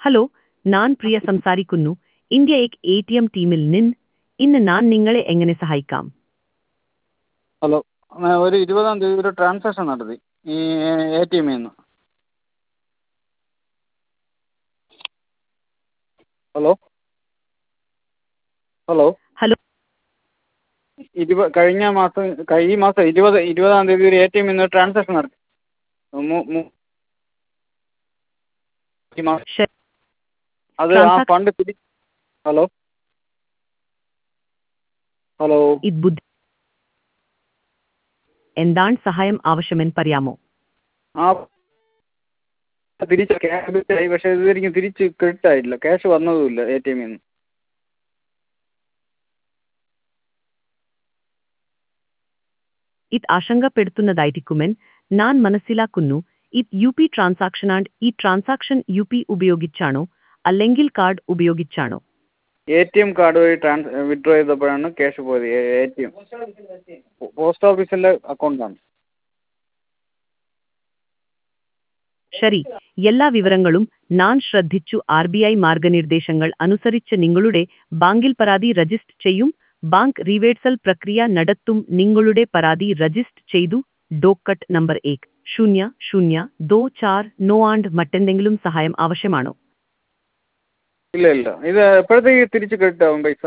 hello ഞാൻ പ്രിയ സംസാരിക്കുന്നു India എക് എ ടി എം ടീമിൽ നിന്ന് ഇന്ന് ഞാൻ നിങ്ങളെ എങ്ങനെ സഹായിക്കാം ഹലോ ഒരു ഇരുപതാം തീയതി ഒരു ട്രാൻസാക്ഷൻ നടത്തി ഈ എ ടി എമ്മിൽ നിന്ന് ഹലോ ഹലോ ഹലോ ഇരുപത് കഴിഞ്ഞ മാസം ഈ മാസം ഇരുപത് ഇരുപതാം തീയതി ഒരു എ ടി എമ്മിൽ നിന്ന് ഒരു ട്രാൻസാക്ഷൻ നടത്തി ഈ മാസം ശരി അത് ആ Transac- ഫണ്ട് തിരി ഹലോ ഹലോ ഇത് ബുദ്ധി എന്താണ് സഹായം ആവശ്യമെന്ന് പറയാമോ ആ തിരിച്ച് ക്യാഷ് ആയി പക്ഷേ ഇതുവരെയ്ക്കും തിരിച്ച് ക്രെഡിറ്റ് ആയിട്ടില്ല ക്യാഷ് വന്നതുമില്ല എ ടി എമ്മിൽ നിന്ന് ഇത് ആശങ്കപ്പെടുത്തുന്നതായിരിക്കുമെന്ന് ഞാൻ മനസ്സിലാക്കുന്നു ഇത് യു പി ട്രാൻസാക്ഷനാണ് ഈ ട്രാൻസാക്ഷൻ യു പി ഉപയോഗിച്ചാണോ അല്ലെങ്കിൽ കാർഡ് ഉപയോഗിച്ചാണോ എ ടി എം കാർഡ് വഴി ട്രാൻസ് വിഡ്രോ ചെയ്തപ്പോഴാണ് ക്യാഷ് പോയത് എ ടി എം പോസ്റ്റ് ഓഫീസിലെ അക്കൗണ്ടാണ് ശരി എല്ലാ വിവരങ്ങളും ഞാൻ ശ്രദ്ധിച്ചു ആർ ബി ഐ മാർഗനിർദ്ദേശങ്ങൾ അനുസരിച്ച് നിങ്ങളുടെ ബാങ്കിൽ പരാതി രജിസ്റ്റർ ചെയ്യും ബാങ്ക് റിവേഴ്സൽ പ്രക്രിയ നടത്തും നിങ്ങളുടെ പരാതി രജിസ്റ്റർ ചെയ്തു ഡോക്കട്ട് നമ്പർ ഏക് ശൂന്യ ശൂന്യ ദോ ചാർ നോ ആണ്ട് മറ്റെന്തെങ്കിലും സഹായം ആവശ്യമാണോ ഇല്ല ഇല്ല ഇത് എപ്പോഴത്തേക്ക് തിരിച്ച് ക്രെഡിറ്റ് ആവും പൈസ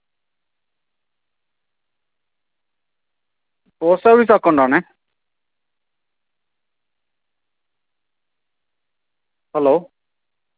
പോസ്റ്റ് ഓഫീസ് അക്കൗണ്ടാണേ ഹലോ